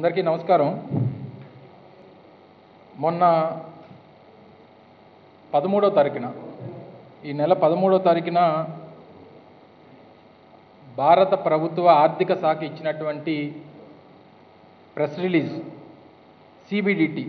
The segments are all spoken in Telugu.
అందరికీ నమస్కారం మొన్న పదమూడో తారీఖున ఈ నెల పదమూడో తారీఖున భారత ప్రభుత్వ ఆర్థిక శాఖ ఇచ్చినటువంటి ప్రెస్ రిలీజ్ సిబిడిటి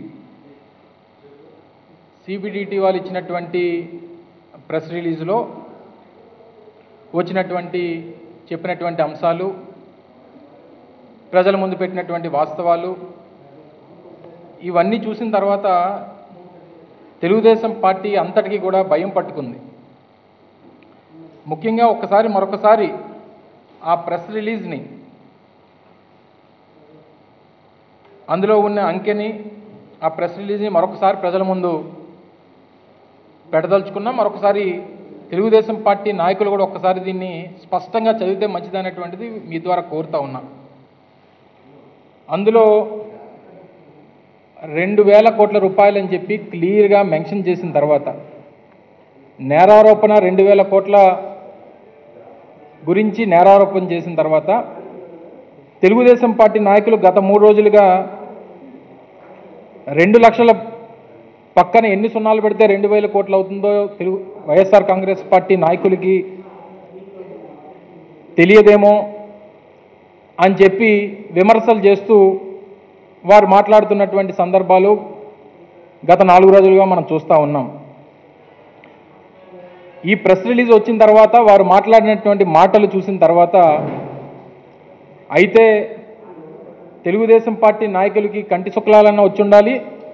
సిబిడిటి వాళ్ళు ఇచ్చినటువంటి ప్రెస్ రిలీజ్లో వచ్చినటువంటి చెప్పినటువంటి అంశాలు ప్రజల ముందు పెట్టినటువంటి వాస్తవాలు ఇవన్నీ చూసిన తర్వాత తెలుగుదేశం పార్టీ అంతటికీ కూడా భయం పట్టుకుంది ముఖ్యంగా ఒక్కసారి మరొకసారి ఆ ప్రెస్ రిలీజ్ని అందులో ఉన్న అంకెని ఆ ప్రెస్ రిలీజ్ని మరొకసారి ప్రజల ముందు పెట్టదలుచుకున్నాం మరొకసారి తెలుగుదేశం పార్టీ నాయకులు కూడా ఒక్కసారి దీన్ని స్పష్టంగా చదివితే మంచిదనేటువంటిది మీ ద్వారా కోరుతా ఉన్నా అందులో రెండు వేల కోట్ల రూపాయలని చెప్పి క్లియర్గా మెన్షన్ చేసిన తర్వాత నేరారోపణ రెండు వేల కోట్ల గురించి నేరారోపణ చేసిన తర్వాత తెలుగుదేశం పార్టీ నాయకులు గత మూడు రోజులుగా రెండు లక్షల పక్కన ఎన్ని సున్నాలు పెడితే రెండు వేల కోట్లు అవుతుందో తెలుగు వైఎస్ఆర్ కాంగ్రెస్ పార్టీ నాయకులకి తెలియదేమో అని చెప్పి విమర్శలు చేస్తూ వారు మాట్లాడుతున్నటువంటి సందర్భాలు గత నాలుగు రోజులుగా మనం చూస్తూ ఉన్నాం ఈ ప్రెస్ రిలీజ్ వచ్చిన తర్వాత వారు మాట్లాడినటువంటి మాటలు చూసిన తర్వాత అయితే తెలుగుదేశం పార్టీ నాయకులకి కంటి శుక్లాలన్నా వచ్చి ఉండాలి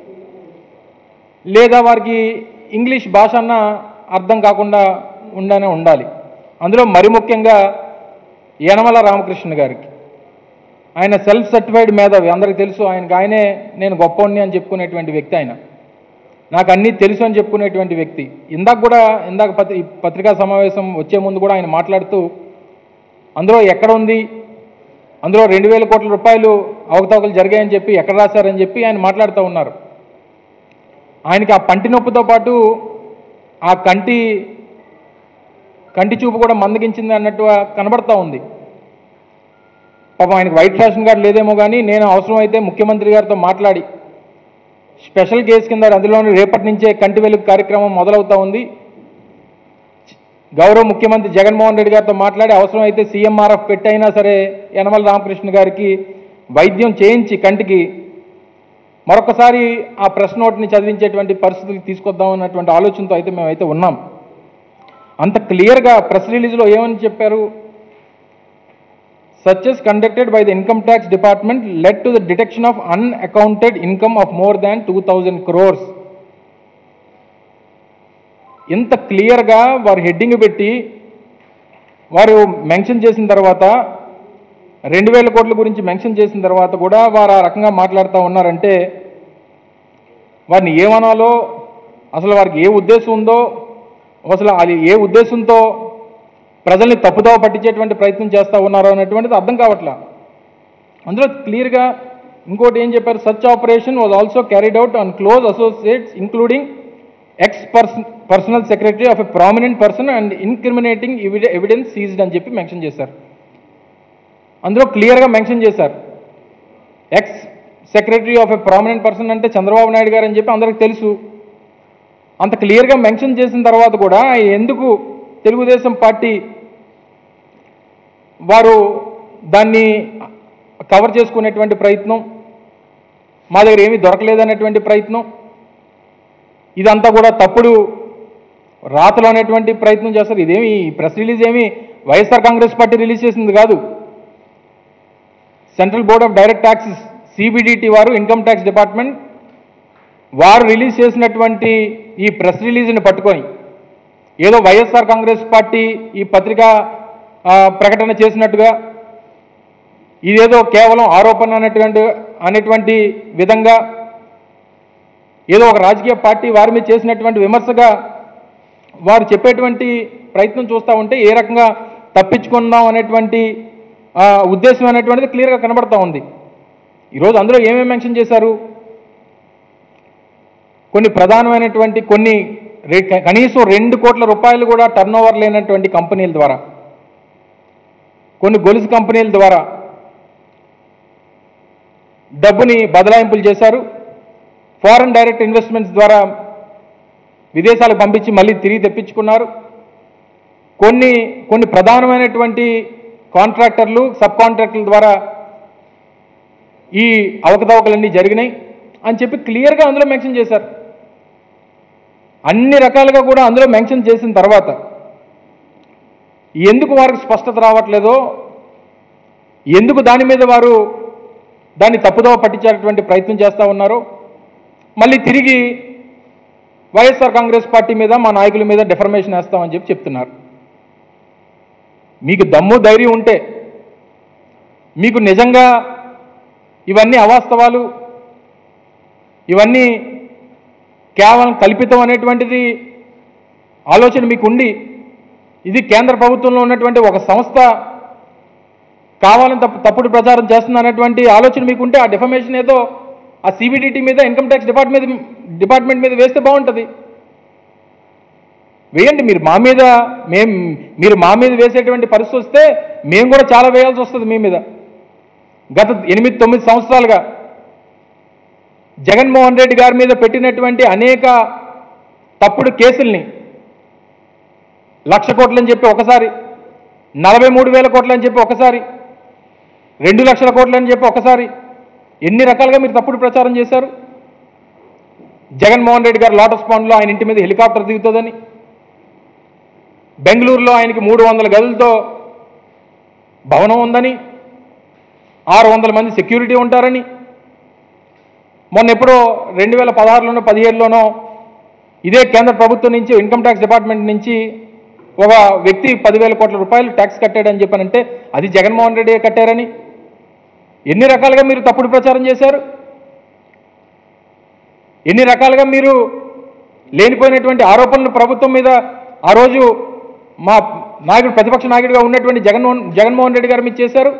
లేదా వారికి ఇంగ్లీష్ భాష అన్న అర్థం కాకుండా ఉండనే ఉండాలి అందులో మరి ముఖ్యంగా యనమల రామకృష్ణ గారికి ఆయన సెల్ఫ్ సర్టిఫైడ్ మేధావి అందరికీ తెలుసు ఆయనకి ఆయనే నేను గొప్పవాడిని అని చెప్పుకునేటువంటి వ్యక్తి ఆయన నాకు అన్నీ తెలుసు అని చెప్పుకునేటువంటి వ్యక్తి ఇందాక కూడా ఇందాక పత్రి ఈ పత్రికా సమావేశం వచ్చే ముందు కూడా ఆయన మాట్లాడుతూ అందులో ఎక్కడ ఉంది అందులో రెండు వేల కోట్ల రూపాయలు అవకతవకలు జరిగాయని చెప్పి ఎక్కడ రాశారని చెప్పి ఆయన మాట్లాడుతూ ఉన్నారు ఆయనకి ఆ పంటి నొప్పితో పాటు ఆ కంటి కంటి చూపు కూడా మందగించింది అన్నట్టుగా కనబడతా ఉంది పాపం ఆయనకి వైట్ రేషన్ కార్డు లేదేమో కానీ నేను అవసరమైతే ముఖ్యమంత్రి గారితో మాట్లాడి స్పెషల్ కేసు కింద అందులోని రేపటి నుంచే కంటి వెలుగు కార్యక్రమం మొదలవుతా ఉంది గౌరవ ముఖ్యమంత్రి జగన్మోహన్ రెడ్డి గారితో మాట్లాడి అవసరమైతే సీఎంఆర్ఎఫ్ పెట్టైనా సరే యనమల రామకృష్ణ గారికి వైద్యం చేయించి కంటికి మరొకసారి ఆ ప్రెస్ నోట్ని చదివించేటువంటి పరిస్థితికి తీసుకొద్దాం అన్నటువంటి ఆలోచనతో అయితే మేమైతే ఉన్నాం అంత క్లియర్గా ప్రెస్ రిలీజ్లో ఏమని చెప్పారు searches conducted by the income tax department led to the detection of unaccounted income of more than 2000 crores ఇంత క్లియర్గా వారు హెడ్డింగ్ పెట్టి వారు మెన్షన్ చేసిన తర్వాత రెండు వేల కోట్ల గురించి మెన్షన్ చేసిన తర్వాత కూడా వారు ఆ రకంగా మాట్లాడుతూ ఉన్నారంటే వారిని ఏమనాలో అసలు వారికి ఏ ఉద్దేశం ఉందో అసలు అది ఏ ఉద్దేశంతో ప్రజల్ని తప్పుదోవ పట్టించేటువంటి ప్రయత్నం చేస్తూ ఉన్నారు అనేటువంటిది అర్థం కావట్లా అందులో క్లియర్గా ఇంకోటి ఏం చెప్పారు such operation was also carried out on close associates including ex person personal secretary of a prominent person and incriminating evidence seized అని చెప్పి మెన్షన్ చేశారు అందులో క్లియర్గా మెన్షన్ చేశారు ex secretary of a prominent person అంటే చంద్రబాబు నాయుడు గారు అని చెప్పి అందరికి తెలుసు అంత క్లియర్గా మెన్షన్ చేసిన తర్వాత కూడా ఎందుకు తెలుగుదేశం పార్టీ వారు దాన్ని కవర్ చేసుకునేటువంటి ప్రయత్నం మా దగ్గర ఏమీ దొరకలేదనేటువంటి ప్రయత్నం ఇదంతా కూడా తప్పుడు రాతలు అనేటువంటి ప్రయత్నం చేస్తారు ఇదేమి ప్రెస్ రిలీజ్ ఏమి వైఎస్ఆర్ కాంగ్రెస్ పార్టీ రిలీజ్ చేసింది కాదు central board of direct taxes CBDT వారు ఇన్కమ్ ట్యాక్స్ డిపార్ట్మెంట్ వారు రిలీజ్ చేసినటువంటి ఈ ప్రెస్ రిలీజ్ని పట్టుకొని ఏదో వైఎస్ఆర్ కాంగ్రెస్ పార్టీ ఈ పత్రికా ఆ, ప్రకటన చేసినట్టుగా ఇదేదో కేవలం ఆరోపణ అనేటువంటి అనేటువంటి విధంగా ఏదో ఒక రాజకీయ పార్టీ వారి మీద చేసినటువంటి విమర్శగా వారు చెప్పేటువంటి ప్రయత్నం చూస్తూ ఉంటే ఏ రకంగా తప్పించుకుందాం అనేటువంటి ఆ, ఉద్దేశం అనేటువంటిది క్లియర్గా కనబడతా ఉంది ఈరోజు అందులో ఏమేమి మెన్షన్ చేశారు కొన్ని ప్రధానమైనటువంటి కొన్ని రే- కనీసం రెండు కోట్ల రూపాయలు కూడా టర్న్ ఓవర్ లేనటువంటి కంపెనీల ద్వారా కొన్ని గొలుసు కంపెనీల ద్వారా డబ్బుని బదలాయింపులు చేశారు ఫారెన్ డైరెక్ట్ ఇన్వెస్ట్మెంట్స్ ద్వారా విదేశాలకు పంపించి మళ్ళీ తిరిగి తెప్పించుకున్నారు కొన్ని కొన్ని ప్రధానమైనటువంటి కాంట్రాక్టర్లు సబ్ కాంట్రాక్టర్ల ద్వారా ఈ అవకతవకలన్నీ జరిగినాయి అని చెప్పి క్లియర్గా అందులో మెన్షన్ చేశారు అన్ని రకాలుగా కూడా అందులో మెన్షన్ చేసిన తర్వాత ఎందుకు వారికి స్పష్టత రావట్లేదో ఎందుకు దాని మీద వారు దాన్ని తప్పుదోవ పట్టించేటువంటి ప్రయత్నం చేస్తూ ఉన్నారో మళ్ళీ తిరిగి వైఎస్ఆర్ కాంగ్రెస్ పార్టీ మీద మా నాయకుల మీద డిఫర్మేషన్ వేస్తామని చెప్పి చెప్తున్నారు మీకు దమ్ము ధైర్యం ఉంటే మీకు నిజంగా ఇవన్నీ అవాస్తవాలు ఇవన్నీ కేవలం కల్పితం అనేటువంటిది ఆలోచన మీకు ఉండి ఇది కేంద్ర ప్రభుత్వంలో ఉన్నటువంటి ఒక సంస్థ కావాలని తప్పు తప్పుడు ప్రచారం చేస్తుంది అనేటువంటి ఆలోచన మీకుంటే ఆ డిఫర్మేషన్ ఏదో ఆ సిబిడిటీ మీద ఇన్కమ్ ట్యాక్స్ డిపార్ట్మెంట్ మీద డిపార్ట్మెంట్ మీద వేస్తే బాగుంటుంది వేయండి మీరు మా మీద మేం మీరు మా మీద వేసేటువంటి పరిస్థితి వస్తే మేము కూడా చాలా వేయాల్సి వస్తుంది మీ మీద గత ఎనిమిది తొమ్మిది సంవత్సరాలుగా జగన్మోహన్ రెడ్డి గారి మీద పెట్టినటువంటి అనేక తప్పుడు కేసుల్ని లక్ష కోట్లని చెప్పి ఒకసారి నలభై మూడు వేల కోట్లని చెప్పి ఒకసారి రెండు లక్షల కోట్లని చెప్పి ఒకసారి ఎన్ని రకాలుగా మీరు తప్పుడు ప్రచారం చేశారు జగన్మోహన్ రెడ్డి గారు లోటస్ పాండ్లో ఆయన ఇంటి మీద హెలికాప్టర్ దిగుతుందని బెంగళూరులో ఆయనకి మూడు వందల గదులతో భవనం ఉందని ఆరు వందల మంది సెక్యూరిటీ ఉంటారని మొన్న ఎప్పుడో రెండు వేల పదహారులోనో పదిహేడులోనో ఇదే కేంద్ర ప్రభుత్వం నుంచి ఇన్కమ్ ట్యాక్స్ డిపార్ట్మెంట్ నుంచి ఒక వ్యక్తి పదివేల కోట్ల రూపాయలు ట్యాక్స్ కట్టాడని చెప్పానంటే అది జగన్మోహన్ రెడ్డి కట్టారని ఎన్ని రకాలుగా మీరు తప్పుడు ప్రచారం చేశారు ఎన్ని రకాలుగా మీరు లేనిపోయినటువంటి ఆరోపణలు ప్రభుత్వం మీద ఆ రోజు మా నాయకుడు ప్రతిపక్ష నాయకుడిగా ఉన్నటువంటి జగన్మోహన్ జగన్మోహన్ రెడ్డి గారు మీరు చేశారు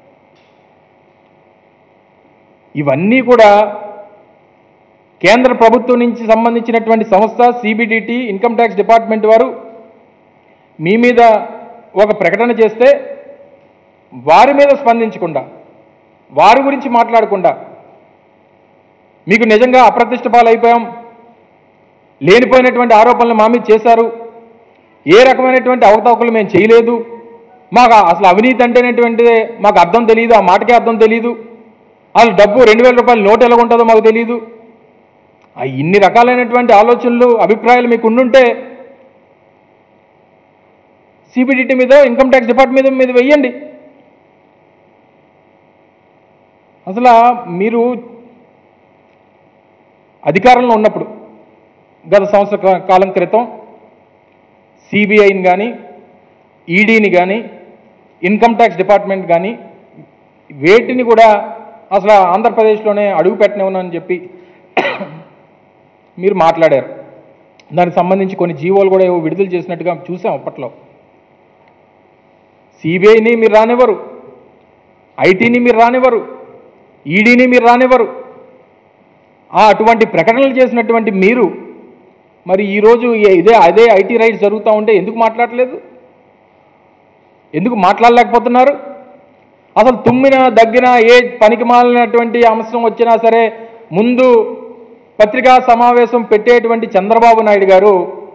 ఇవన్నీ కూడా కేంద్ర ప్రభుత్వం నుంచి సంబంధించినటువంటి సంస్థ సిబిడిటి ఇన్కమ్ ట్యాక్స్ డిపార్ట్మెంట్ వారు మీ మీద ఒక ప్రకటన చేస్తే వారి మీద స్పందించకుండా వారి గురించి మాట్లాడకుండా మీకు నిజంగా అప్రతిష్ట పాలైపోయాం లేనిపోయినటువంటి ఆరోపణలు మా మీద చేశారు ఏ రకమైనటువంటి అవకతవకలు మేము చేయలేదు మాకు అసలు అవినీతి అంటేనేటువంటిదే మాకు అర్థం తెలియదు ఆ మాటకే అర్థం తెలియదు అసలు డబ్బు రెండు వేల రూపాయల నోటు ఎలా ఉంటుందో మాకు తెలియదు ఆ ఇన్ని రకాలైనటువంటి ఆలోచనలు అభిప్రాయాలు మీకు ఉండుంటే సిబిడిటీ మీద ఇన్కమ్ ట్యాక్స్ డిపార్ట్మెంట్ మీద మీద వెయ్యండి అసలు మీరు అధికారంలో ఉన్నప్పుడు గత సంవత్సర కా- కాలం క్రితం సిబిఐని కానీ ఈడీని కానీ ఇన్కమ్ ట్యాక్స్ డిపార్ట్మెంట్ కానీ వేటిని కూడా అసలు ఆంధ్రప్రదేశ్లోనే అడుగు పెట్టనివ్వనని చెప్పి మీరు మాట్లాడారు దానికి సంబంధించి కొన్ని జీవోలు కూడా ఏవో విడుదల చేసినట్టుగా చూసాం అప్పట్లో సిబిఐని మీరు రానివ్వరు ఐటీని మీరు రానివ్వరు ఈడీని మీరు రానివ్వరు ఆ అటువంటి ప్రకటనలు చేసినటువంటి మీరు మరి ఈరోజు ఏ- ఇదే అదే ఐటీ రైట్స్ జరుగుతూ ఉంటే ఎందుకు మాట్లాడలేదు ఎందుకు మాట్లాడలేకపోతున్నారు అసలు తుమ్మిన దగ్గిన ఏ పనికి మాలినటువంటి అంశం వచ్చినా సరే ముందు పత్రికా సమావేశం పెట్టేటువంటి చంద్రబాబు నాయుడు గారు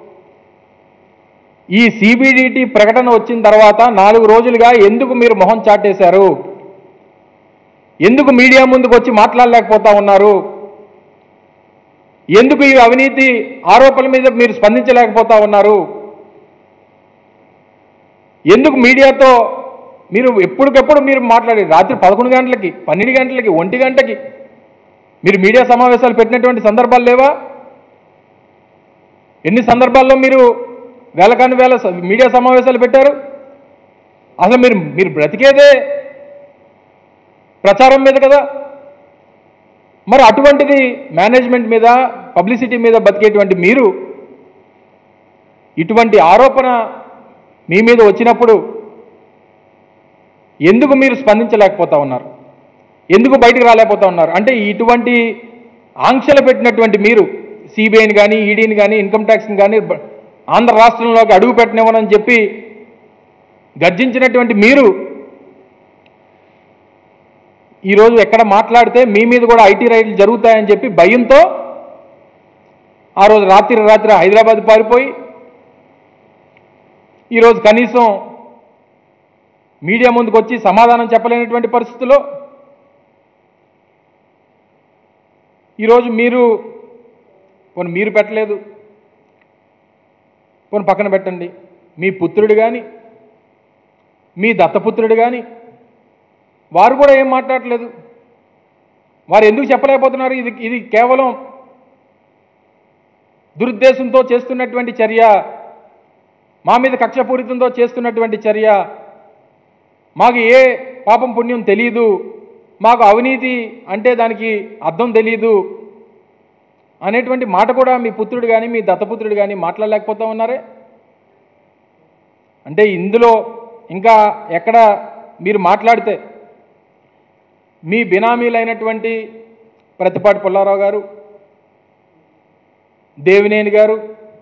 ఈ సిబిడిటి ప్రకటన వచ్చిన తర్వాత నాలుగు రోజులుగా ఎందుకు మీరు మొహం చాటేశారు ఎందుకు మీడియా ముందుకు వచ్చి మాట్లాడలేకపోతా ఉన్నారు ఎందుకు ఈ అవినీతి ఆరోపణల మీద మీరు స్పందించలేకపోతా ఉన్నారు ఎందుకు మీడియాతో మీరు ఎప్పటికెప్పుడు మీరు మాట్లాడి రాత్రి పదకొండు గంటలకి పన్నెండు గంటలకి ఒంటి గంటకి మీరు మీడియా సమావేశాలు పెట్టినటువంటి సందర్భాలు లేవా ఎన్ని సందర్భాల్లో మీరు వేలకాని వేల స- మీడియా సమావేశాలు పెట్టారు అసలు మీరు మీరు బ్రతికేదే ప్రచారం మీద కదా మరి అటువంటిది మేనేజ్మెంట్ మీద పబ్లిసిటీ మీద బతికేటువంటి మీరు ఇటువంటి ఆరోపణ మీ మీద వచ్చినప్పుడు ఎందుకు మీరు స్పందించలేకపోతా ఉన్నారు ఎందుకు బయటకు రాలేకపోతా ఉన్నారు అంటే ఇటువంటి ఆంక్షలు పెట్టినటువంటి మీరు సిబిఐని కానీ ఈడీని కానీ ఇన్కమ్ ట్యాక్స్ని కానీ బ- ఆంధ్ర రాష్ట్రంలోకి అడుగు పెట్టనివ్వనని చెప్పి గర్జించినటువంటి మీరు ఈరోజు ఎక్కడ మాట్లాడితే మీ మీద కూడా ఐటీ రైడ్లు జరుగుతాయని చెప్పి భయంతో ఆ రోజు రాత్రి రాత్రి హైదరాబాద్ పారిపోయి ఈరోజు కనీసం మీడియా ముందుకు వచ్చి సమాధానం చెప్పలేనటువంటి పరిస్థితుల్లో ఈరోజు మీరు కొన్ని మీరు పెట్టలేదు కొన్ని పక్కన పెట్టండి మీ పుత్రుడు కానీ మీ దత్తపుత్రుడు కానీ వారు కూడా ఏం మాట్లాడట్లేదు వారు ఎందుకు చెప్పలేకపోతున్నారు ఇది ఇది కేవలం దురుద్దేశంతో చేస్తున్నటువంటి చర్య మా మీద కక్షపూరితంతో చేస్తున్నటువంటి చర్య మాకు ఏ పాపం పుణ్యం తెలియదు మాకు అవినీతి అంటే దానికి అర్థం తెలియదు అనేటువంటి మాట కూడా మీ పుత్రుడు కానీ మీ దత్తపుత్రుడు కానీ మాట్లాడలేకపోతా ఉన్నారే అంటే ఇందులో ఇంకా ఎక్కడ మీరు మాట్లాడితే మీ బినామీలైనటువంటి ప్రతిపాటి పుల్లారావు గారు దేవినేని గారు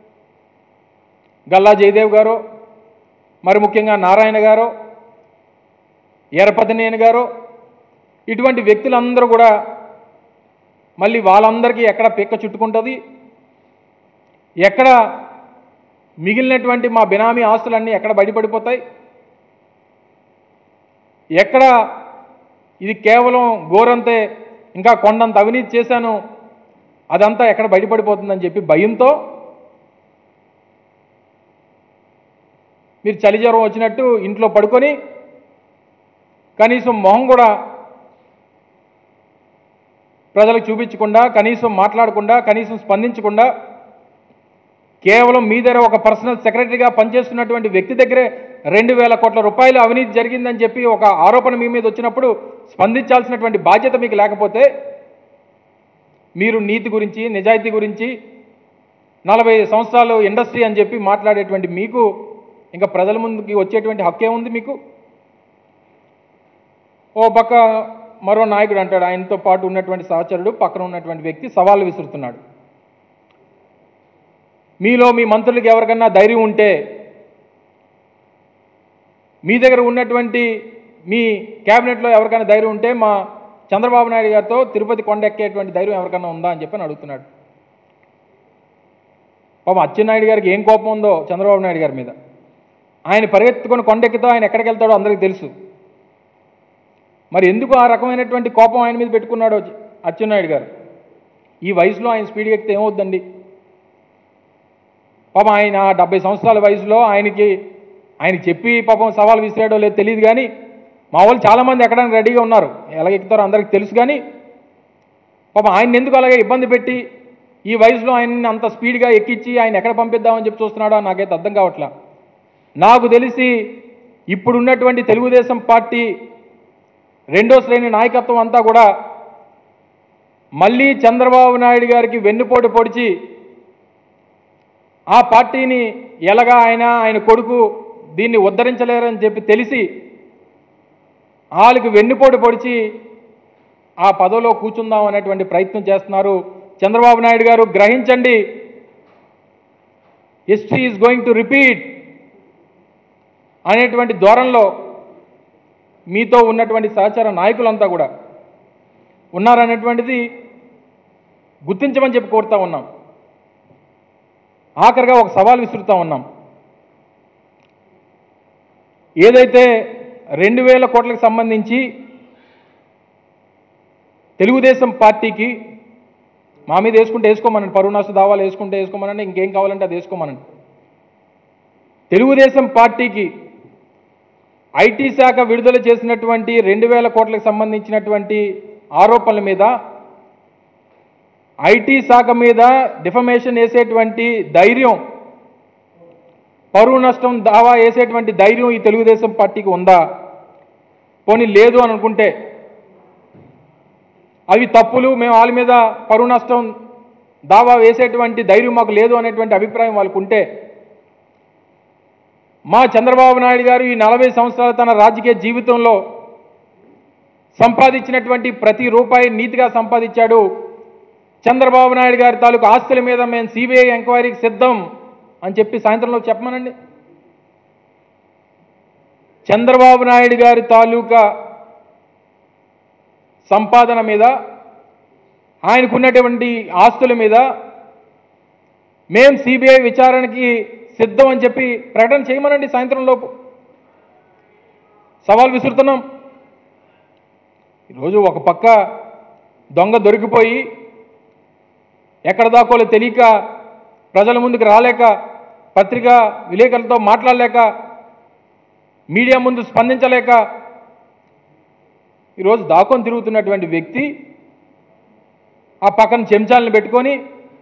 గల్లా జయదేవ్ గారు మరి ముఖ్యంగా నారాయణ గారు ఎరపతినేని గారు ఇటువంటి వ్యక్తులందరూ కూడా మళ్ళీ వాళ్ళందరికీ ఎక్కడ పిక్క చుట్టుకుంటుంది ఎక్కడ మిగిలినటువంటి మా బినామీ ఆస్తులన్నీ ఎక్కడ బయటపడిపోతాయి ఎక్కడ ఇది కేవలం గోరంతే ఇంకా కొండంత అవినీతి చేశాను అదంతా ఎక్కడ బయటపడిపోతుందని చెప్పి భయంతో మీరు చలి జ్వరం వచ్చినట్టు ఇంట్లో పడుకొని కనీసం మొహం కూడా ప్రజలకు చూపించకుండా కనీసం మాట్లాడకుండా కనీసం స్పందించకుండా కేవలం మీ దగ్గర ఒక పర్సనల్ సెక్రటరీగా పనిచేస్తున్నటువంటి వ్యక్తి దగ్గరే రెండు వేల కోట్ల రూపాయలు అవినీతి జరిగిందని చెప్పి ఒక ఆరోపణ మీ మీద వచ్చినప్పుడు స్పందించాల్సినటువంటి బాధ్యత మీకు లేకపోతే మీరు నీతి గురించి నిజాయితీ గురించి నలభై సంవత్సరాలు ఇండస్ట్రీ అని చెప్పి మాట్లాడేటువంటి మీకు ఇంకా ప్రజల ముందుకి వచ్చేటువంటి హక్కే ఉంది మీకు ఓ పక్క మరో నాయకుడు అంటాడు ఆయనతో పాటు ఉన్నటువంటి సహచరుడు పక్కన ఉన్నటువంటి వ్యక్తి సవాళ్ళు విసురుతున్నాడు మీలో మీ మంత్రులకి ఎవరికన్నా ధైర్యం ఉంటే మీ దగ్గర ఉన్నటువంటి మీ క్యాబినెట్లో ఎవరికైనా ధైర్యం ఉంటే మా చంద్రబాబు నాయుడు గారితో తిరుపతి కొండ ఎక్కేటువంటి ధైర్యం ఎవరికైనా ఉందా అని చెప్పని అడుగుతున్నాడు పాపం అచ్చెన్నాయుడు గారికి ఏం కోపం ఉందో చంద్రబాబు నాయుడు గారి మీద ఆయన పరిగెత్తుకొని కొండెక్కుతో ఆయన ఎక్కడికి వెళ్తాడో అందరికీ తెలుసు మరి ఎందుకు ఆ రకమైనటువంటి కోపం ఆయన మీద పెట్టుకున్నాడో అచ్చెన్నాయుడు గారు ఈ వయసులో ఆయన స్పీడ్గా ఎక్కితే ఏమవుద్దండి పాపం ఆయన డెబ్బై సంవత్సరాల వయసులో ఆయనకి ఆయన చెప్పి పాపం సవాల్ విసిరాడో లేదో తెలియదు కానీ మా వాళ్ళు చాలామంది ఎక్కడానికి రెడీగా ఉన్నారు ఎలా ఎక్కుతారో అందరికీ తెలుసు కానీ పాపం ఆయన ఎందుకు అలాగే ఇబ్బంది పెట్టి ఈ వయసులో ఆయన్ని అంత స్పీడ్గా ఎక్కించి ఆయన ఎక్కడ పంపిద్దామని చెప్పి చూస్తున్నాడో నాకైతే అర్థం కావట్లా నాకు తెలిసి ఇప్పుడున్నటువంటి తెలుగుదేశం పార్టీ రెండో శ్రేణి నాయకత్వం అంతా కూడా మళ్ళీ చంద్రబాబు నాయుడు గారికి వెన్నుపోటు పొడిచి ఆ పార్టీని ఎలాగా ఆయన ఆయన కొడుకు దీన్ని ఉద్ధరించలేరని చెప్పి తెలిసి వాళ్ళకి వెన్నుపోటు పొడిచి ఆ పదవిలో కూర్చుందాం అనేటువంటి ప్రయత్నం చేస్తున్నారు చంద్రబాబు నాయుడు గారు గ్రహించండి history is going to repeat అనేటువంటి ధోరణిలో మీతో ఉన్నటువంటి సహచార నాయకులంతా కూడా ఉన్నారనేటువంటిది గుర్తించమని చెప్పి కోరుతా ఉన్నాం ఆఖరిగా ఒక సవాల్ విసురుతా ఉన్నాం ఏదైతే రెండు వేల కోట్లకు సంబంధించి తెలుగుదేశం పార్టీకి మా మీద వేసుకుంటే వేసుకోమనండి పరువు నష్ట దావాలు వేసుకుంటే వేసుకోమనండి ఇంకేం కావాలంటే అది వేసుకోమనండి తెలుగుదేశం పార్టీకి ఐటీ శాఖ విడుదల చేసినటువంటి రెండు వేల కోట్లకు సంబంధించినటువంటి ఆరోపణల మీద ఐటీ శాఖ మీద డిఫమేషన్ వేసేటువంటి ధైర్యం పరువు నష్టం దావా వేసేటువంటి ధైర్యం ఈ తెలుగుదేశం పార్టీకి ఉందా పోనీ లేదు అని అనుకుంటే అవి తప్పులు మేము వాళ్ళ మీద పరువు నష్టం దావా వేసేటువంటి ధైర్యం మాకు లేదు అనేటువంటి అభిప్రాయం వాళ్ళకు ఉంటే మా చంద్రబాబు నాయుడు గారు ఈ నలభై సంవత్సరాల తన రాజకీయ జీవితంలో సంపాదించినటువంటి ప్రతి రూపాయి నీతిగా సంపాదించాడు చంద్రబాబు నాయుడు గారి తాలూకు ఆస్తుల మీద మేము సిబిఐ ఎంక్వైరీకి సిద్ధం అని చెప్పి సాయంత్రంలో చెప్పమనండి చంద్రబాబు నాయుడు గారి తాలూకా సంపాదన మీద ఆయనకున్నటువంటి ఆస్తుల మీద మేం సిబిఐ విచారణకి సిద్ధం అని చెప్పి ప్రకటన చేయమనండి సాయంత్రం లోపు సవాల్ విసురుతున్నాం ఈరోజు ఒక పక్క దొంగ దొరికిపోయి ఎక్కడ దాకోలో తెలియక ప్రజల ముందుకు రాలేక పత్రికా విలేకరులతో మాట్లాడలేక మీడియా ముందు స్పందించలేక ఈరోజు దాక్కొని తిరుగుతున్నటువంటి వ్యక్తి ఆ పక్కన చెంచాలను పెట్టుకొని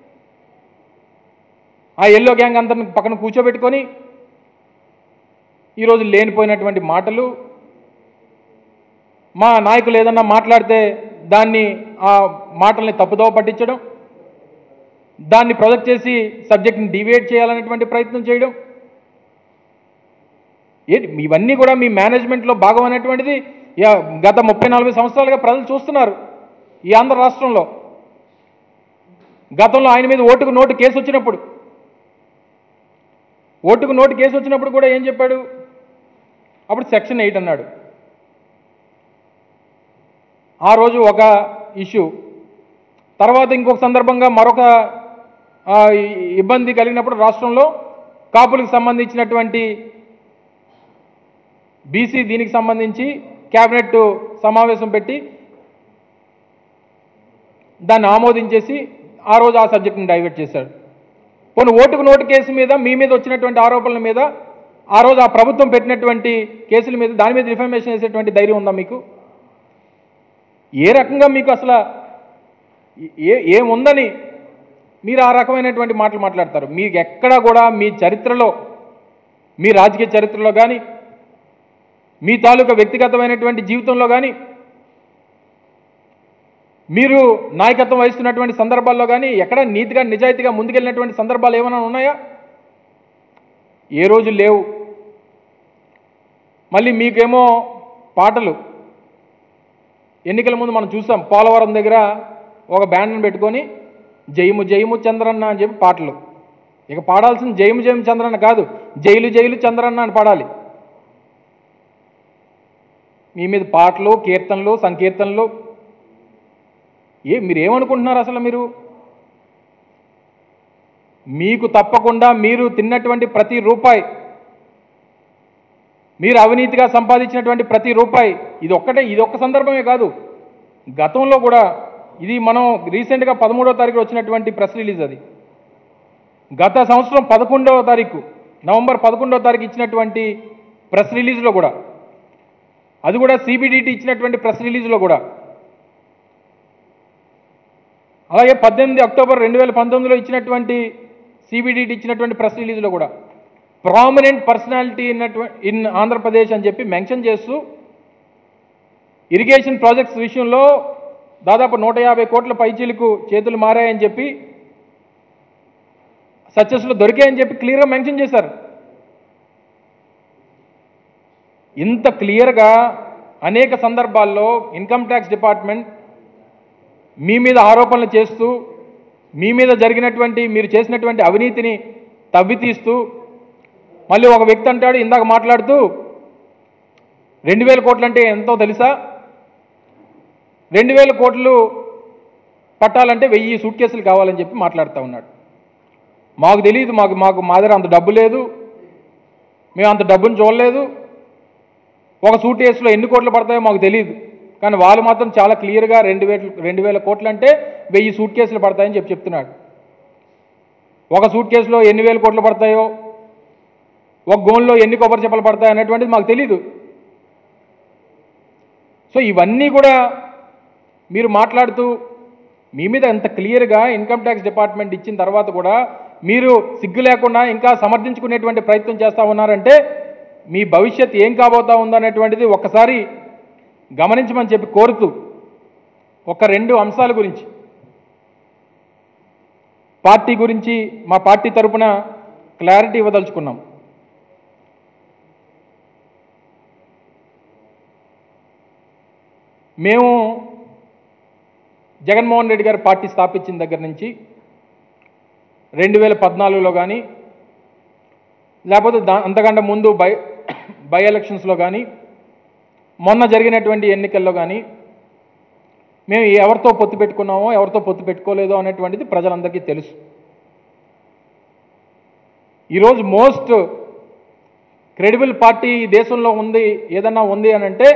ఆ ఎల్లో గ్యాంగ్ అందరిని పక్కన కూర్చోబెట్టుకొని ఈరోజు లేనిపోయినటువంటి మాటలు మా నాయకులు ఏదన్నా మాట్లాడితే దాన్ని ఆ మాటల్ని తప్పుదోవ పట్టించడం దాన్ని ప్రొజెక్ట్ చేసి సబ్జెక్ట్ని డివేట్ చేయాలనేటువంటి ప్రయత్నం చేయడం ఏంటి ఇవన్నీ కూడా మీ మేనేజ్మెంట్లో భాగం అనేటువంటిది యా, గత ముప్పై నలభై సంవత్సరాలుగా ప్రజలు చూస్తున్నారు ఈ ఆంధ్ర రాష్ట్రంలో గతంలో ఆయన మీద ఓటుకు నోటు కేసు వచ్చినప్పుడు ఓటుకు నోటు కేసు వచ్చినప్పుడు కూడా ఏం చెప్పాడు అప్పుడు సెక్షన్ ఎయిట్ అన్నాడు ఆ రోజు ఒక ఇష్యూ తర్వాత ఇంకొక సందర్భంగా మరొక ఆ, ఈ- ఇబ్బంది కలిగినప్పుడు రాష్ట్రంలో కాపులకు సంబంధించినటువంటి బీసీ దీనికి సంబంధించి కేబినెట్ సమావేశం పెట్టి దాన్ని ఆమోదించేసి ఆ రోజు ఆ సబ్జెక్ట్ని డైవర్ట్ చేశాడు పోనీ ఓటుకు నోటు కేసు మీద మీ మీద వచ్చినటువంటి ఆరోపణల మీద ఆ రోజు ఆ ప్రభుత్వం పెట్టినటువంటి కేసుల మీద దాని మీద రిఫర్మేషన్ చేసేటువంటి ధైర్యం ఉందా మీకు ఏ రకంగా మీకు అసలు ఏ ఏముందని మీరు ఆ రకమైనటువంటి మాటలు మాట్లాడతారు మీకు ఎక్కడా కూడా మీ చరిత్రలో మీ రాజకీయ చరిత్రలో కానీ మీ తాలూకా వ్యక్తిగతమైనటువంటి జీవితంలో కానీ మీరు నాయకత్వం వహిస్తున్నటువంటి సందర్భాల్లో కానీ ఎక్కడ నీతిగా నిజాయితీగా ముందుకెళ్ళినటువంటి సందర్భాలు ఏమైనా ఉన్నాయా ఏ రోజు లేవు మళ్ళీ మీకేమో పాటలు ఎన్నికల ముందు మనం చూసాం పోలవరం దగ్గర ఒక బ్యాండ్ని పెట్టుకొని జయము జయము చంద్రన్న అని చెప్పి పాటలు ఇక పాడాల్సిన జయము జయము చంద్రన్న కాదు జైలు జైలు చంద్రన్న అని పాడాలి మీ మీద పాటలు కీర్తనలు సంకీర్తనలు ఏ మీరు ఏమనుకుంటున్నారు అసలు మీరు మీకు తప్పకుండా మీరు తిన్నటువంటి ప్రతి రూపాయి మీరు అవినీతిగా సంపాదించినటువంటి ప్రతి రూపాయి ఇది ఒక్కటే ఇది ఒక్క సందర్భమే కాదు గతంలో కూడా ఇది మనం రీసెంట్గా పదమూడవ తారీఖు వచ్చినటువంటి ప్రెస్ రిలీజ్ అది గత సంవత్సరం పదకొండవ తారీఖు నవంబర్ పదకొండవ తారీఖు ఇచ్చినటువంటి ప్రెస్ రిలీజ్లో కూడా అది కూడా సిబిడిటి ఇచ్చినటువంటి ప్రెస్ రిలీజ్లో కూడా అలాగే పద్దెనిమిది అక్టోబర్ రెండు వేల పంతొమ్మిదిలో ఇచ్చినటువంటి సిబిడిటి ఇచ్చినటువంటి ప్రెస్ రిలీజ్లో కూడా ప్రామినెంట్ పర్సనాలిటీ ఇన్నటువంటి ఇన్ ఆంధ్రప్రదేశ్ అని చెప్పి మెన్షన్ చేస్తూ ఇరిగేషన్ ప్రాజెక్ట్స్ విషయంలో దాదాపు నూట యాభై కోట్ల పైచీలకు చేతులు మారాయని చెప్పి సక్సెస్లో దొరికాయని చెప్పి క్లియర్గా మెన్షన్ చేశారు ఇంత క్లియర్గా అనేక సందర్భాల్లో ఇన్కమ్ ట్యాక్స్ డిపార్ట్మెంట్ మీ మీద ఆరోపణలు చేస్తూ మీ మీద జరిగినటువంటి మీరు చేసినటువంటి అవినీతిని తవ్వితీస్తూ మళ్ళీ ఒక వ్యక్తి అంటాడు ఇందాక మాట్లాడుతూ రెండు వేల కోట్లు అంటే ఎంతో తెలుసా రెండు వేల కోట్లు పట్టాలంటే వెయ్యి సూట్ కేసులు కావాలని చెప్పి మాట్లాడుతూ ఉన్నాడు మాకు తెలియదు మాకు మాకు మా దగ్గర అంత డబ్బు లేదు మేము అంత డబ్బును చూడలేదు ఒక సూట్ కేసులో ఎన్ని కోట్లు పడతాయో మాకు తెలియదు కానీ వాళ్ళు మాత్రం చాలా క్లియర్గా రెండు వేల రెండు వేల కోట్లు అంటే వెయ్యి సూట్ కేసులు పడతాయని చెప్పి చెప్తున్నాడు ఒక సూట్ కేసులో ఎన్ని వేల కోట్లు పడతాయో ఒక గోన్లో ఎన్ని కొబ్బరి చెప్పలు పడతాయి అనేటువంటిది మాకు తెలీదు సో ఇవన్నీ కూడా మీరు మాట్లాడుతూ మీ మీద ఎంత క్లియర్గా ఇన్కమ్ ట్యాక్స్ డిపార్ట్మెంట్ ఇచ్చిన తర్వాత కూడా మీరు సిగ్గు లేకుండా ఇంకా సమర్థించుకునేటువంటి ప్రయత్నం చేస్తూ ఉన్నారంటే మీ భవిష్యత్ ఏం కాబోతా ఉందనేటువంటిది ఒక్కసారి గమనించమని చెప్పి కోరుతూ ఒక రెండు అంశాల గురించి పార్టీ గురించి మా పార్టీ తరపున క్లారిటీ ఇవ్వదలుచుకున్నాం మేము జగన్మోహన్ రెడ్డి గారు పార్టీ స్థాపించిన దగ్గర నుంచి రెండు వేల పద్నాలుగులో కానీ లేకపోతే దా అంతకంటే ముందు బై బై ఎలక్షన్స్లో కానీ మొన్న జరిగినటువంటి ఎన్నికల్లో కానీ మేము ఎవరితో పొత్తు పెట్టుకున్నామో ఎవరితో పొత్తు పెట్టుకోలేదో అనేటువంటిది ప్రజలందరికీ తెలుసు ఈరోజు మోస్ట్ క్రెడిబుల్ పార్టీ ఈ దేశంలో ఉంది ఏదన్నా ఉంది అని అంటే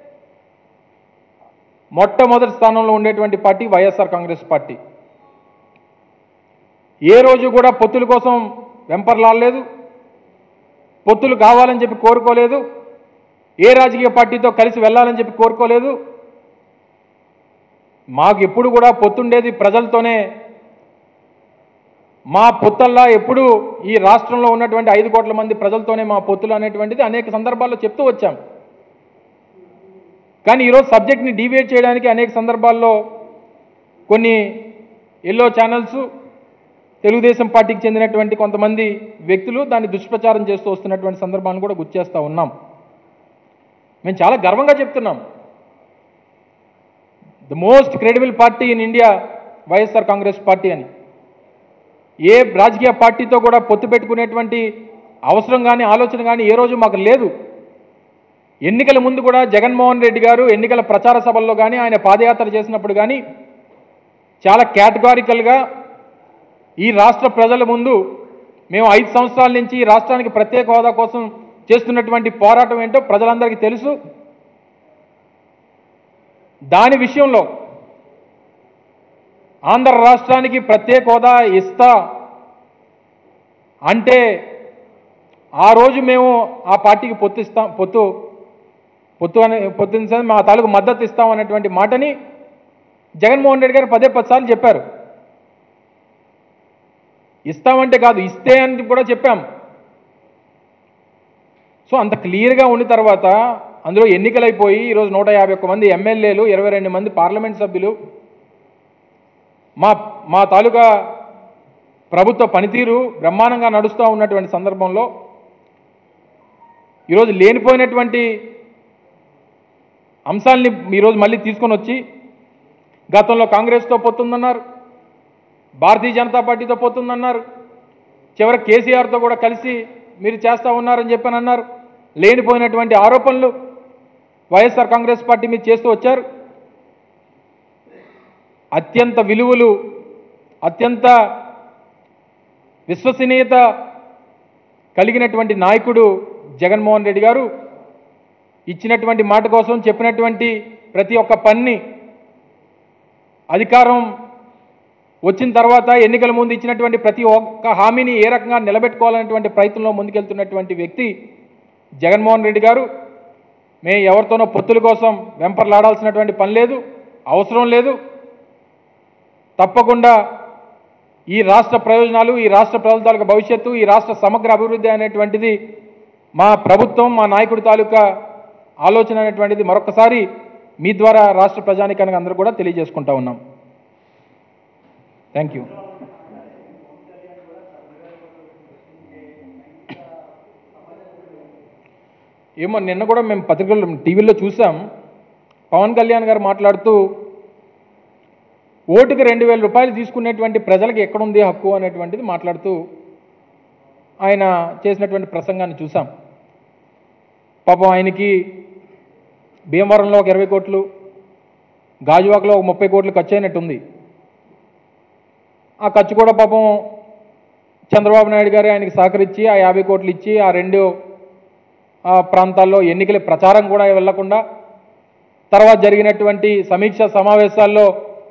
మొట్టమొదటి స్థానంలో ఉండేటువంటి పార్టీ వైఎస్ఆర్ కాంగ్రెస్ పార్టీ ఏ రోజు కూడా పొత్తుల కోసం వెంపర్లాడలేదు పొత్తులు కావాలని చెప్పి కోరుకోలేదు ఏ రాజకీయ పార్టీతో కలిసి వెళ్ళాలని చెప్పి కోరుకోలేదు మాకు ఎప్పుడు కూడా పొత్తుండేది ప్రజలతోనే మా పొత్తల్లా ఎప్పుడు ఈ రాష్ట్రంలో ఉన్నటువంటి ఐదు కోట్ల మంది ప్రజలతోనే మా పొత్తులు అనేటువంటిది అనేక సందర్భాల్లో చెప్తూ వచ్చాం కానీ ఈరోజు సబ్జెక్ట్ని డివేట్ చేయడానికి అనేక సందర్భాల్లో కొన్ని ఎల్లో ఛానల్స్ తెలుగుదేశం పార్టీకి చెందినటువంటి కొంతమంది వ్యక్తులు దాన్ని దుష్ప్రచారం చేస్తూ వస్తున్నటువంటి సందర్భాలను కూడా గుర్తు ఉన్నాం మేము చాలా గర్వంగా చెప్తున్నాం the most credible party in India YSR Congress party అని ఏ రాజకీయ పార్టీతో కూడా పొత్తు పెట్టుకునేటువంటి అవసరం కానీ ఆలోచన కానీ ఏ రోజు మాకు లేదు ఎన్నికల ముందు కూడా జగన్మోహన్ రెడ్డి గారు ఎన్నికల ప్రచార సభల్లో కానీ ఆయన పాదయాత్ర చేసినప్పుడు కానీ చాలా కేటగారికల్గా ఈ రాష్ట్ర ప్రజల ముందు మేము ఐదు సంవత్సరాల నుంచి ఈ రాష్ట్రానికి ప్రత్యేక హోదా కోసం చేస్తున్నటువంటి పోరాటం ఏంటో ప్రజలందరికీ తెలుసు దాని విషయంలో ఆంధ్ర రాష్ట్రానికి ప్రత్యేక హోదా ఇస్తా అంటే ఆ రోజు మేము ఆ పార్టీకి పొత్తు ఇస్తాం పొత్తు పొత్తు అనే పొత్తు ఇన్ సెన్స్ మా తాలూకు మద్దతు ఇస్తాం అనేటువంటి మాటని జగన్మోహన్ రెడ్డి గారు పదే పది సార్లు చెప్పారు ఇస్తామంటే కాదు ఇస్తే అని కూడా చెప్పాం సో అంత క్లియర్గా ఉన్న తర్వాత అందులో ఎన్నికలైపోయి ఈరోజు నూట యాభై ఒక్క మంది ఎమ్మెల్యేలు ఇరవై రెండు మంది పార్లమెంట్ సభ్యులు మా మా తాలూకా ప్రభుత్వ పనితీరు బ్రహ్మాండంగా నడుస్తూ ఉన్నటువంటి సందర్భంలో ఈరోజు లేనిపోయినటువంటి అంశాలని ఈరోజు మళ్ళీ తీసుకొని వచ్చి గతంలో కాంగ్రెస్తో పొత్తుందన్నారు భారతీయ జనతా పార్టీతో పోతుందన్నారు చివరి కేసీఆర్తో కూడా కలిసి మీరు చేస్తూ ఉన్నారని చెప్పని అన్నారు లేనిపోయినటువంటి ఆరోపణలు వైఎస్ఆర్ కాంగ్రెస్ పార్టీ మీద చేస్తూ వచ్చారు అత్యంత విలువలు అత్యంత విశ్వసనీయత కలిగినటువంటి నాయకుడు జగన్మోహన్ రెడ్డి గారు ఇచ్చినటువంటి మాట కోసం చెప్పినటువంటి ప్రతి ఒక్క పని అధికారం వచ్చిన తర్వాత ఎన్నికల ముందు ఇచ్చినటువంటి ప్రతి ఒక్క హామీని ఏ రకంగా నిలబెట్టుకోవాలనేటువంటి ప్రయత్నంలో ముందుకెళ్తున్నటువంటి వ్యక్తి జగన్మోహన్ రెడ్డి గారు మేము ఎవరితోనో పొత్తుల కోసం వెంపర్లాడాల్సినటువంటి పని లేదు అవసరం లేదు తప్పకుండా ఈ రాష్ట్ర ప్రయోజనాలు ఈ రాష్ట్ర ప్రజల తాలూకా భవిష్యత్తు ఈ రాష్ట్ర సమగ్ర అభివృద్ధి అనేటువంటిది మా ప్రభుత్వం మా నాయకుడి తాలూకా ఆలోచన అనేటువంటిది మరొకసారి మీ ద్వారా రాష్ట్ర ప్రజానికానికి అందరూ కూడా తెలియజేసుకుంటా ఉన్నాం థ్యాంక్ యూ ఏమో నిన్న కూడా మేము పత్రికల్లో టీవీలో చూసాం పవన్ కళ్యాణ్ గారు మాట్లాడుతూ ఓటుకి రెండు వేల రూపాయలు తీసుకునేటువంటి ప్రజలకు ఎక్కడుంది హక్కు అనేటువంటిది మాట్లాడుతూ ఆయన చేసినటువంటి ప్రసంగాన్ని చూసాం పాపం ఆయనకి భీమవరంలో ఒక ఇరవై కోట్లు గాజువాకలో ఒక ముప్పై కోట్లు ఖర్చు అయినట్టుంది ఆ ఖర్చు కూడా పాపం చంద్రబాబు నాయుడు గారు ఆయనకి సహకరించి ఆ యాభై కోట్లు ఇచ్చి ఆ రెండు ఆ ప్రాంతాల్లో ఎన్నికల ప్రచారం కూడా వెళ్లకుండా తర్వాత జరిగినటువంటి సమీక్ష సమావేశాల్లో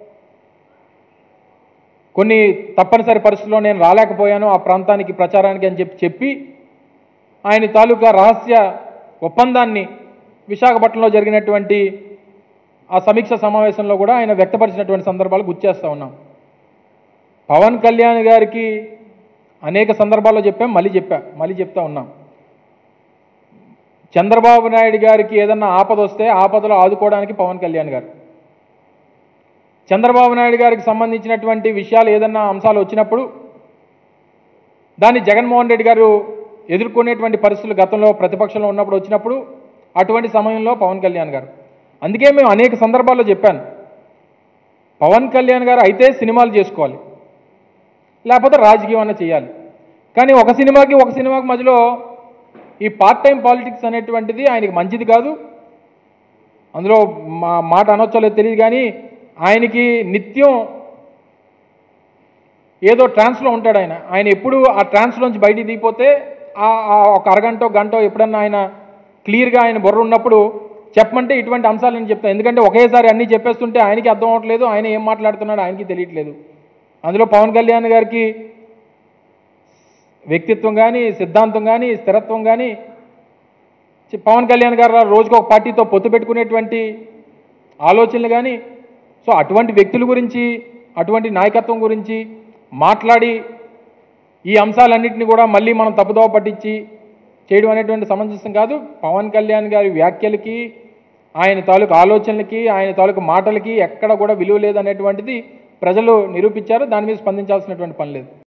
కొన్ని తప్పనిసరి పరిస్థితుల్లో నేను రాలేకపోయాను ఆ ప్రాంతానికి ప్రచారానికి అని చెప్పి చెప్పి ఆయన తాలూకా రహస్య ఒప్పందాన్ని విశాఖపట్నంలో జరిగినటువంటి ఆ సమీక్ష సమావేశంలో కూడా ఆయన వ్యక్తపరిచినటువంటి సందర్భాలు గుర్తేస్తూ ఉన్నాం పవన్ కళ్యాణ్ గారికి అనేక సందర్భాల్లో చెప్పాం మళ్ళీ చెప్పా మళ్ళీ చెప్తా ఉన్నాం చంద్రబాబు నాయుడు గారికి ఏదన్నా ఆపద వస్తే ఆపదలో ఆదుకోవడానికి పవన్ కళ్యాణ్ గారు చంద్రబాబు నాయుడు గారికి సంబంధించినటువంటి విషయాలు ఏదన్నా అంశాలు వచ్చినప్పుడు దాన్ని జగన్మోహన్ రెడ్డి గారు ఎదుర్కొనేటువంటి పరిస్థితులు గతంలో ప్రతిపక్షంలో ఉన్నప్పుడు వచ్చినప్పుడు అటువంటి సమయంలో పవన్ కళ్యాణ్ గారు అందుకే మేము అనేక సందర్భాల్లో చెప్పాను పవన్ కళ్యాణ్ గారు అయితే సినిమాలు చేసుకోవాలి లేకపోతే రాజకీయం అన్న చేయాలి కానీ ఒక సినిమాకి ఒక సినిమాకి మధ్యలో ఈ పార్ట్ టైం పాలిటిక్స్ అనేటువంటిది ఆయనకి మంచిది కాదు అందులో మా మాట అనొచ్చో లేదో తెలియదు కానీ ఆయనకి నిత్యం ఏదో ట్రాన్స్లో ఉంటాడు ఆయన ఆయన ఎప్పుడు ఆ ట్రాన్స్లోంచి బయటికి దిగిపోతే ఆ ఆ ఒక అరగంట గంట ఎప్పుడన్నా ఆయన క్లియర్గా ఆయన బుర్ర ఉన్నప్పుడు చెప్పమంటే ఇటువంటి అంశాలు నేను చెప్తాను ఎందుకంటే ఒకేసారి అన్నీ చెప్పేస్తుంటే ఆయనకి అర్థం అవ్వట్లేదు ఆయన ఏం మాట్లాడుతున్నాడు ఆయనకి తెలియట్లేదు అందులో పవన్ కళ్యాణ్ గారికి వ్యక్తిత్వం కానీ సిద్ధాంతం కానీ స్థిరత్వం కానీ చి- పవన్ కళ్యాణ్ గారు రోజుకు ఒక పార్టీతో పొత్తు పెట్టుకునేటువంటి ఆలోచనలు కానీ సో అటువంటి వ్యక్తుల గురించి అటువంటి నాయకత్వం గురించి మాట్లాడి ఈ అంశాలన్నింటినీ కూడా మళ్ళీ మనం తప్పుదోవ పట్టించి చేయడం అనేటువంటి సమంజసం కాదు పవన్ కళ్యాణ్ గారి వ్యాఖ్యలకి ఆయన తాలూకు ఆలోచనలకి ఆయన తాలూకు మాటలకి ఎక్కడ కూడా విలువ లేదనేటువంటిది ప్రజలు నిరూపించారు దాని మీద స్పందించాల్సినటువంటి పని లేదు